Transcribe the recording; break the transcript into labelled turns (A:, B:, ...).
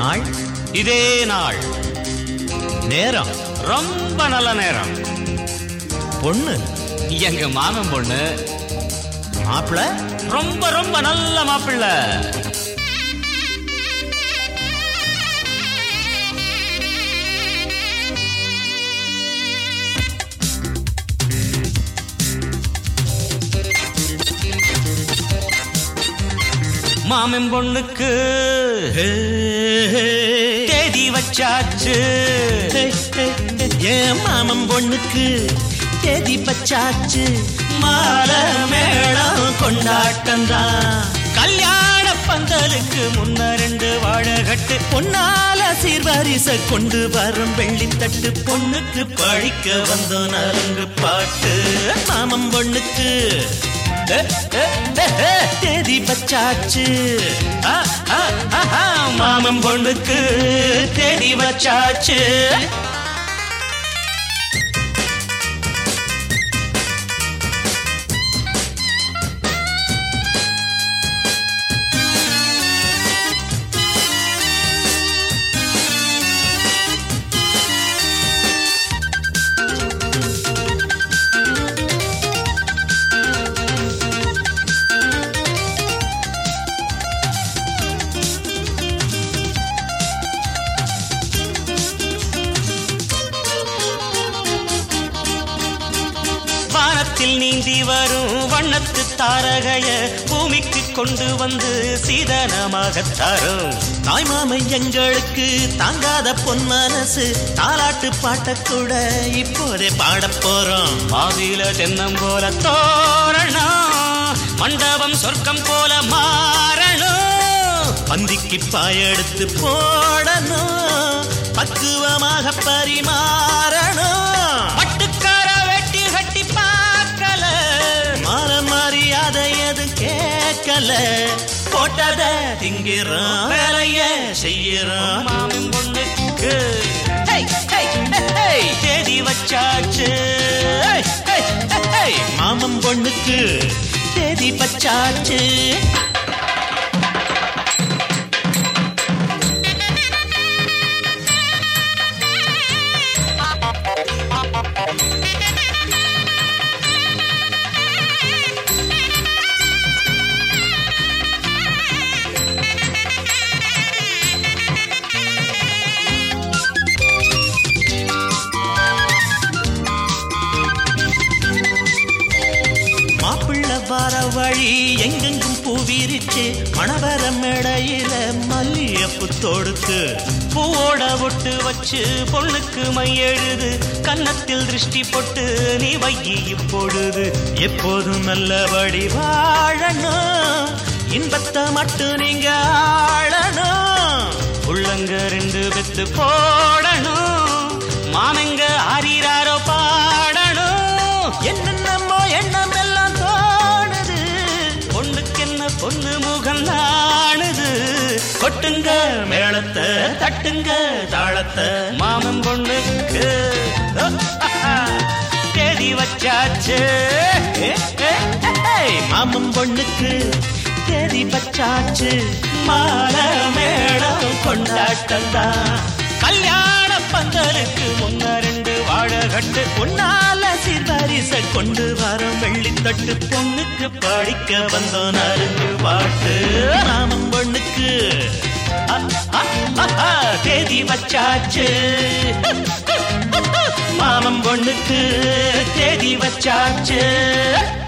A: நாள்
B: இதே நாள்
A: நேரம்
B: ரொம்ப நல்ல நேரம்
A: பொண்ணு
B: எங்க மாமன் பொண்ணு
A: மாப்பிள
B: ரொம்ப ரொம்ப நல்ல மாப்பிள்ளை மாமன் பொண்ணுக்கு தேதி வச்சாச்சு
A: ஏன் மாமன் பொண்ணுக்கு தேதி பச்சாச்சு
B: மாலை மேளம்
A: கொண்டாட்டம் தான்
B: கல்யாண பந்தலுக்கு முன்ன ரெண்டு வாழகட்டு
A: பொன்னால சீர்வரிச கொண்டு வரும் வெள்ளித்தட்டு பொண்ணுக்கு பழிக்க வந்தோ நலங்கு பாட்டு மாமன் பொண்ணுக்கு
B: ஏ, ஏ, ஏ, ஏ.
A: தேதி பச்சாச்சு
B: ஆ, ஆ, ஆஹா, மாமன் பொண்ணுக்கு தேடி வச்சாச்சு வானத்தில் நீந்தி வரும் வண்ணத்து தாரகைய பூமிக்கு கொண்டு வந்து சீதனமாக தரும்
A: தாய் மாமை எங்களுக்கு தாங்காத பொன் மனசு தாலாட்டு பாட்ட கூட இப்போதே பாடப் போறோம்
B: பாதியில தென்னம் போல தோரணம் மண்டபம் சொர்க்கம் போல மாறணும்
A: பந்திக்கு பாயெடுத்து போடணும் பக்குவமாக பரிமாறணும்
B: பட்டுக்கார வெட்டி கட்டி பார்க்கல
A: மான மரியாதை எது கேட்கல போட்டத திங்கிறோம் வேலைய செய்யறோம்
B: மாமன் பொண்ணுக்கு ஹே, ஹே, ஹே, ஹே, தேதி வச்சாச்சு ஹே, ஹே, ஹே, ஹே.
A: மாமன் பொண்ணுக்கு தேதி பச்சாச்சு மாப்பிள்ள வர வழி எங்கெங்கும் பூவிரிச்சு மணவர மேடையில மல்லியப்பு தொடுத்து
B: பூவோட ஒட்டு வச்சு பொண்ணுக்கு மை எழுது கன்னத்தில் திருஷ்டி போட்டு நீ வையி இப்பொழுது
A: எப்போதும் நல்லபடி வாழணும் இன்பத்தை மட்டும் நீங்க ஆளணும்
B: உள்ளங்க ரெண்டு பெத்து போடணும் மாமங்க ஆறீராரோ பாடணும்
A: என்னென்னமோ எண்ணம் எல்லாம் தோணுது
B: பொண்ணுக்கு என்ன பொண்ணு முகம் நாணுது
A: கொட்டுங்க மேளத்தை தட்டுங்க தாளத்தை
B: மாமன் பொண்ணுக்கு தேதி வச்சாச்சு
A: ஏ, ஏ, ஏய், மாமன் பொண்ணுக்கு தேதி பச்சாச்சு மாலை மேளம் கொண்டாட்டம் தான்
B: கல்யாண பந்தலுக்கு முன்ன ரெண்டு வாழகட்டு
A: பொன்னால சீர்வரிச கொண்டு வரும் வெள்ளித்தட்டு பொண்ணுக்கு படிக்க வந்தோம் நறுங்கு பாட்டு மாமன் பொண்ணுக்கு அ, அ, அ, அ, தேதி வச்சாச்சு மாமன் பொண்ணுக்கு தேதி வச்சாச்சு